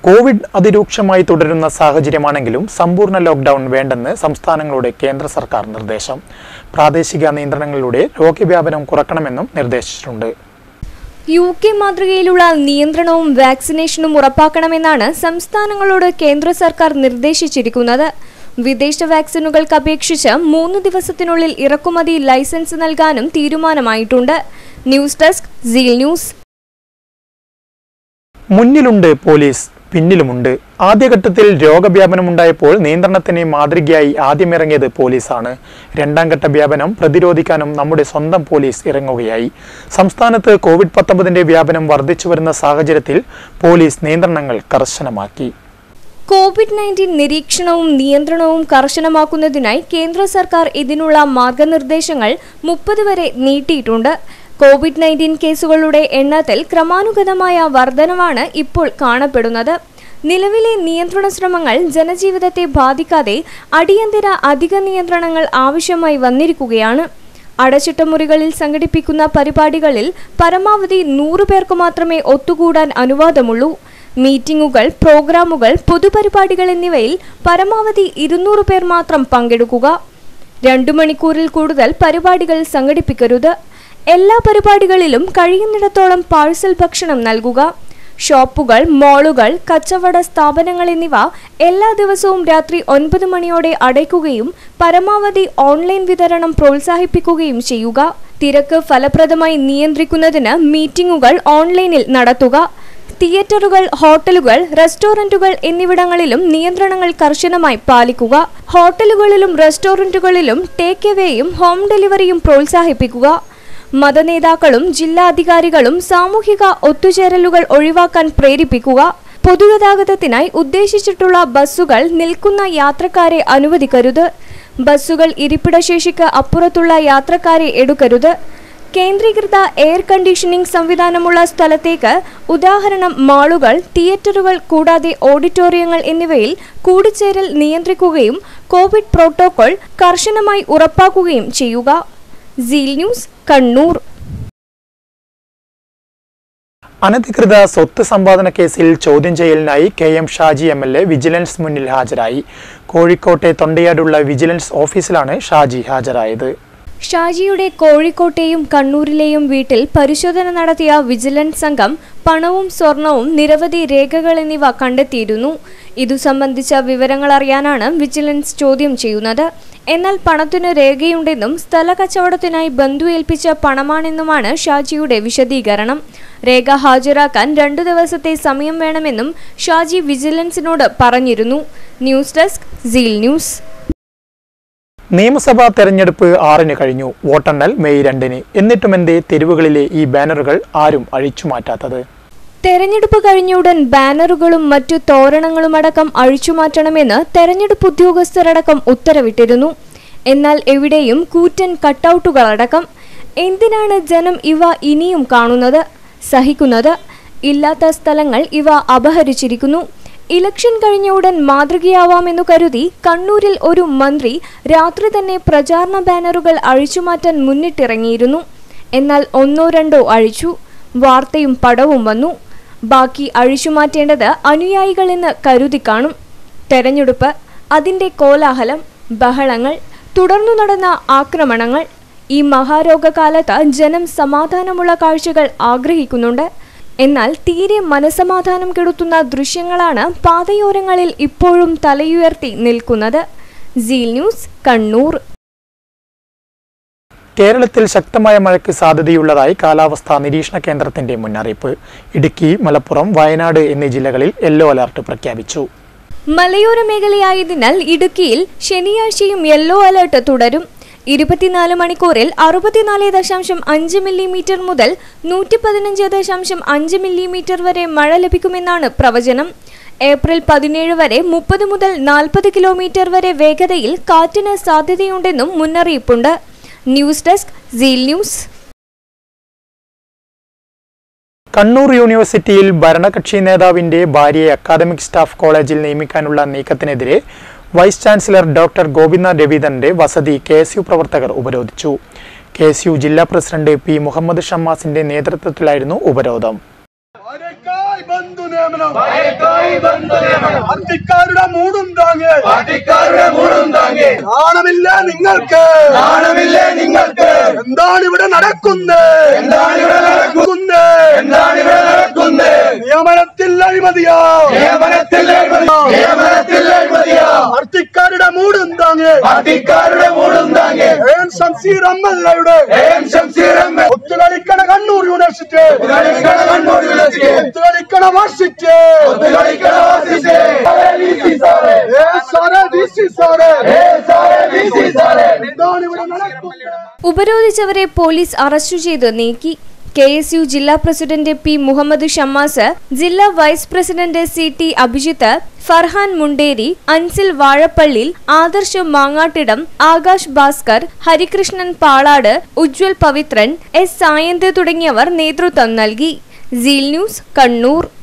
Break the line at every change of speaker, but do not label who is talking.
Covid അതിരൂക്ഷമായി തുടരുന്ന സാഹചര്യമാണെങ്കിലും സമ്പൂർണ്ണ lockdown വേണ്ടെന്ന് സംസ്ഥാനങ്ങളുടെ കേന്ദ്ര സർക്കാർ നിർദ്ദേശം പ്രാദേശിക നിയന്ത്രണങ്ങളിലൂടെ രോഗവ്യാപനം കുറക്കണമെന്നും നിർദ്ദേശിച്ചിട്ടുണ്ട്
യു കെ മാതൃകയിലുള്ള നിയന്ത്രണവും വാക്സിനേഷനും ഉറപ്പാക്കണമെന്നാണ് സംസ്ഥാനങ്ങളോട് കേന്ദ്ര സർക്കാർ നിർദ്ദേശിച്ചിരിക്കുന്നത് വിദേശ വാക്സിനുകൾക്ക് അപേക്ഷിച്ച് മൂന്ന് ദിവസത്തിനുള്ളിൽ ഇറക്കുമതി ലൈസൻസ് നൽകാനും തീരുമാനമായിട്ടുണ്ട് ന്യൂസ് ഡെസ്ക് സീൽ ന്യൂസ്
മുന്നിലുണ്ട് പോലീസ് പിന്നിലുമുണ്ട് ആദ്യഘട്ടത്തിൽ രോഗവ്യാപനമുണ്ടായപ്പോൾ നിയന്ത്രണത്തിന് മാതൃകയായി ആദ്യമിറങ്ങിയത് പോലീസാണ് രണ്ടാം ഘട്ട വ്യാപനം പ്രതിരോധിക്കാനും നമ്മുടെ സ്വന്തം പോലീസ് ഇറങ്ങുകയായി സംസ്ഥാനത്ത് കോവിഡ് പത്തൊമ്പതിന്റെ വ്യാപനം വർദ്ധിച്ചു വരുന്ന സാഹചര്യത്തിൽ പോലീസ് നിയന്ത്രണങ്ങൾ കർശനമാക്കി
കോവിഡ് നയൻറ്റീൻ നിരീക്ഷണവും നിയന്ത്രണവും കർശനമാക്കുന്നതിനായി കേന്ദ്ര സർക്കാർ ഇതിനുള്ള മാർഗനിർദ്ദേശങ്ങൾ മുപ്പത് വരെ നീട്ടിയിട്ടുണ്ട് കോവിഡ് നയൻറ്റീൻ കേസുകളുടെ എണ്ണത്തിൽ ക്രമാനുഗതമായ വർധനവാണ് ഇപ്പോൾ കാണപ്പെടുന്നത് നിലവിലെ നിയന്ത്രണ ശ്രമങ്ങൾ ജനജീവിതത്തെ ബാധിക്കാതെ അടിയന്തര അധിക നിയന്ത്രണങ്ങൾ ആവശ്യമായി വന്നിരിക്കുകയാണ് അടച്ചിട്ട മുറികളിൽ സംഘടിപ്പിക്കുന്ന പരിപാടികളിൽ പരമാവധി നൂറ് പേർക്ക് മാത്രമേ ഒത്തുകൂടാൻ അനുവാദമുള്ളൂ മീറ്റിംഗുകൾ പ്രോഗ്രാമുകൾ പൊതുപരിപാടികൾ എന്നിവയിൽ പരമാവധി ഇരുന്നൂറ് പേർ മാത്രം പങ്കെടുക്കുക രണ്ടു മണിക്കൂറിൽ കൂടുതൽ പരിപാടികൾ സംഘടിപ്പിക്കരുത് എല്ലാ പരിപാടികളിലും കഴിയുന്നിടത്തോളം പാഴ്സൽ ഭക്ഷണം നൽകുക ഷോപ്പുകൾ മാളുകൾ കച്ചവട സ്ഥാപനങ്ങൾ എന്നിവ എല്ലാ ദിവസവും രാത്രി ഒൻപത് മണിയോടെ അടയ്ക്കുകയും പരമാവധി ഓൺലൈൻ വിതരണം പ്രോത്സാഹിപ്പിക്കുകയും ചെയ്യുക തിരക്ക് ഫലപ്രദമായി നിയന്ത്രിക്കുന്നതിന് മീറ്റിംഗുകൾ ഓൺലൈനിൽ നടത്തുക തിയേറ്ററുകൾ ഹോട്ടലുകൾ റെസ്റ്റോറന്റുകൾ എന്നിവിടങ്ങളിലും നിയന്ത്രണങ്ങൾ കർശനമായി പാലിക്കുക ഹോട്ടലുകളിലും റെസ്റ്റോറന്റുകളിലും ടേക്ക് എവേയും ഹോം ഡെലിവറിയും പ്രോത്സാഹിപ്പിക്കുക മതനേതാക്കളും ജില്ലാധികാരികളും സാമൂഹിക ഒത്തുചേരലുകൾ ഒഴിവാക്കാൻ പ്രേരിപ്പിക്കുക പൊതുഗതാഗതത്തിനായി ഉദ്ദേശിച്ചിട്ടുള്ള ബസ്സുകൾ നിൽക്കുന്ന യാത്രക്കാരെ അനുവദിക്കരുത് ബസ്സുകൾ ഇരിപ്പിടശേഷിക്ക് അപ്പുറത്തുള്ള യാത്രക്കാരെ എടുക്കരുത് കേന്ദ്രീകൃത എയർ കണ്ടീഷനിംഗ് സംവിധാനമുള്ള സ്ഥലത്തേക്ക് ഉദാഹരണം മാളുകൾ തിയേറ്ററുകൾ കൂടാതെ ഓഡിറ്റോറിയങ്ങൾ എന്നിവയിൽ കൂടിച്ചേരൽ നിയന്ത്രിക്കുകയും കോവിഡ് പ്രോട്ടോകോൾ കർശനമായി ഉറപ്പാക്കുകയും ചെയ്യുക സീൽ ന്യൂസ് കണ്ണൂർ
അനധികൃത സ്വത്ത് സമ്പാദന കേസിൽ ചോദ്യം ചെയ്യലിനായി K M Shaji M L A vigilance മുന്നിൽ ഹാജരായി കോഴിക്കോട്ടെ തൊണ്ടയാടുള്ള വിജിലൻസ് ഓഫീസിലാണ് ഷാജി ഹാജരായത്
ഷാജിയുടെ കോഴിക്കോട്ടെയും കണ്ണൂരിലെയും വീട്ടിൽ പരിശോധന നടത്തിയ വിജിലൻസ് സംഘം പണവും സ്വർണവും നിരവധി രേഖകൾ എന്നിവ കണ്ടെത്തിയിരുന്നു ഇതു സംബന്ധിച്ച വിവരങ്ങൾ അറിയാനാണ് വിജിലൻസ് ചോദ്യം ചെയ്യുന്നത് എന്നാൽ പണത്തിന് രേഖയുണ്ടെന്നും സ്ഥല കച്ചവടത്തിനായി ബന്ധു ഏൽപ്പിച്ച പണമാണെന്നുമാണ് ഷാജിയുടെ വിശദീകരണം രേഖ ഹാജരാക്കാൻ രണ്ടു ദിവസത്തെ സമയം വേണമെന്നും ഷാജി വിജിലൻസിനോട് പറഞ്ഞിരുന്നു ന്യൂസ് ഡെസ്ക് സീൽ ന്യൂസ്
നിയമസഭാ തെരഞ്ഞെടുപ്പ് ആറിന് കഴിഞ്ഞു വോട്ടെണ്ണൽ മെയ് രണ്ടിന് എന്നിട്ടും എന്തേ തെരുവുകളിലെ ഈ ബാനറുകൾ ആരും അഴിച്ചുമാറ്റാത്തത്
തെരഞ്ഞെടുപ്പ് കഴിഞ്ഞുടൻ ബാനറുകളും മറ്റു തോരണങ്ങളുമടക്കം അഴിച്ചുമാറ്റണമെന്ന് തെരഞ്ഞെടുപ്പ് ഉദ്യോഗസ്ഥരടക്കം ഉത്തരവിട്ടിരുന്നു എന്നാൽ എവിടെയും കൂറ്റൻ കട്ടൗട്ടുകളടക്കം എന്തിനാണ് ജനം ഇവ ഇനിയും കാണുന്നത് സഹിക്കുന്നത് ഇല്ലാത്ത സ്ഥലങ്ങൾ ഇവ അപഹരിച്ചിരിക്കുന്നു ഇലക്ഷൻ കഴിഞ്ഞ ഉടൻ മാതൃകയാവാമെന്നു കരുതി കണ്ണൂരിൽ ഒരു മന്ത്രി രാത്രി തന്നെ പ്രചാരണ ബാനറുകൾ അഴിച്ചുമാറ്റാൻ മുന്നിട്ടിറങ്ങിയിരുന്നു എന്നാൽ ഒന്നോ രണ്ടോ അഴിച്ചു വാർത്തയും പടവും വന്നു ബാക്കി അഴിച്ചുമാറ്റേണ്ടത് അനുയായികളെന്ന് കരുതി കാണും തെരഞ്ഞെടുപ്പ് അതിന്റെ കോലാഹലം ബഹളങ്ങൾ തുടർന്നു നടന്ന ആക്രമണങ്ങൾ ഈ മഹാരോഗകാലത്ത് ജനം സമാധാനമുള്ള കാഴ്ചകൾ ആഗ്രഹിക്കുന്നുണ്ട് എന്നാൽ തീരെ മനസമാധാനം കെടുത്തുന്ന ദൃശ്യങ്ങളാണ് പാതയോരങ്ങളിൽ ഇപ്പോഴും തലയുയർത്തി നിൽക്കുന്നത് സീൽ ന്യൂസ് കണ്ണൂർ
കേരളത്തിൽ ശക്തമായ മഴയ്ക്ക് സാധ്യതയുള്ളതായി കാലാവസ്ഥാ നിരീക്ഷണ കേന്ദ്രത്തിന്റെ മുന്നറിയിപ്പ് ഇടുക്കി മലപ്പുറം വയനാട് എന്നീ ജില്ലകളിൽ യെല്ലോ അലർട്ട് പ്രഖ്യാപിച്ചു
മലയോര മേഖലയായതിനാൽ ഇടുക്കിയിൽ ശനിയാഴ്ചയും യെല്ലോ അലർട്ട് തുടരും ഇരുപത്തിനാല് മണിക്കൂറിൽ അറുപത്തിനാല് ദശാംശം അഞ്ച് മില്ലിമീറ്റർ മുതൽ നൂറ്റി പതിനഞ്ച് ദശാംശം അഞ്ച് മില്ലിമീറ്റർ വരെ മഴ ലഭിക്കുമെന്നാണ് പ്രവചനം ഏപ്രിൽ പതിനേഴ് വരെ മുപ്പത് മുതൽ നാൽപ്പത് കിലോമീറ്റർ വരെ വേഗതയിൽ കാറ്റിന് സാധ്യതയുണ്ടെന്നും മുന്നറിയിപ്പുണ്ട് news desk seal news
Kannur യൂണിവേഴ്സിറ്റിയിൽ ഭരണകക്ഷി നേതാവിന്റെ ഭാര്യയെ അക്കാദമിക് സ്റ്റാഫ് കോളേജിൽ നിയമിക്കാനുള്ള നീക്കത്തിനെതിരെ വൈസ് ചാൻസലർ ഡോക്ടർ ഗോപിനാഥ് രവീന്ദ്രന്റെ വസതി കെ എസ് യു പ്രവർത്തകർ ഉപരോധിച്ചു കെ എസ് യു ജില്ലാ പ്രസിഡന്റ് പി മുഹമ്മദ് ഷമ്മാസിന്റെ നേതൃത്വത്തിലായിരുന്നു ഉപരോധം
ഭാര്യക്കായി ബന്ധു നിയമനം
ഭയക്കായി ബന്ധു നിയമനം
പാർട്ടിക്കാരുടെ മൂടും താങ്ങ്
പാർട്ടിക്കാരുടെ മൂടും താങ്ങി
നാണമില്ല നിങ്ങൾക്ക്
നാണമില്ലേ നിങ്ങൾക്ക്
എന്താണ് ഇവിടെ നടക്കുന്നത്
എന്താണ് ഇവിടെ നടക്കുന്നത് എന്താണ് ഇവിടെ നടക്കുന്നത്
നിയമനത്തിൽ അഴിമതിയോ
നിയമനത്തിൽ അഴിമതി നിയമനത്തിൽ അഴിമതിയോ
പാർട്ടിക്കാരുടെ മൂടും താങ്ങ്
പാർട്ടിക്കാരുടെ മൂടും താങ്ങി
എം ഷംസീർ എംഎൽഎയുടെ
എം ഷംസീർ എം എൽ
ഒത്തുകളിക്കണ കണ്ണൂർ യൂണിവേഴ്സിറ്റി
കളിക്കണ കണ്ണൂർ യൂണിവേഴ്സിറ്റി
ഒത്തുകളിക്കണ വാർഷിറ്റ്
കളിക്കണ വാസിച്ച് വി സി സാറേ
ഏ സാറേ വി സി സാറേ
ഏ സാറേ വി സി സാറേ
എന്താണ് ഇവിടെ നടക്കുന്നത്
ഉപരോധിച്ചവരെ പോലീസ് അറസ്റ്റ് ചെയ്ത് നീക്കി കെ എസ് യു ജില്ലാ പ്രസിഡന്റ് പി മുഹമ്മദ് ഷമ്മാസ് ജില്ലാ vice president C T Abhijith Farhan Munderi Ansil Vazhappallil Adarsh Mangattidam Akash Bhaskar Harikrishnan Palad Ujwal Pavithran S Sayanth തുടങ്ങിയവർ നേതൃത്വം നൽകി സീൽ ന്യൂസ് കണ്ണൂർ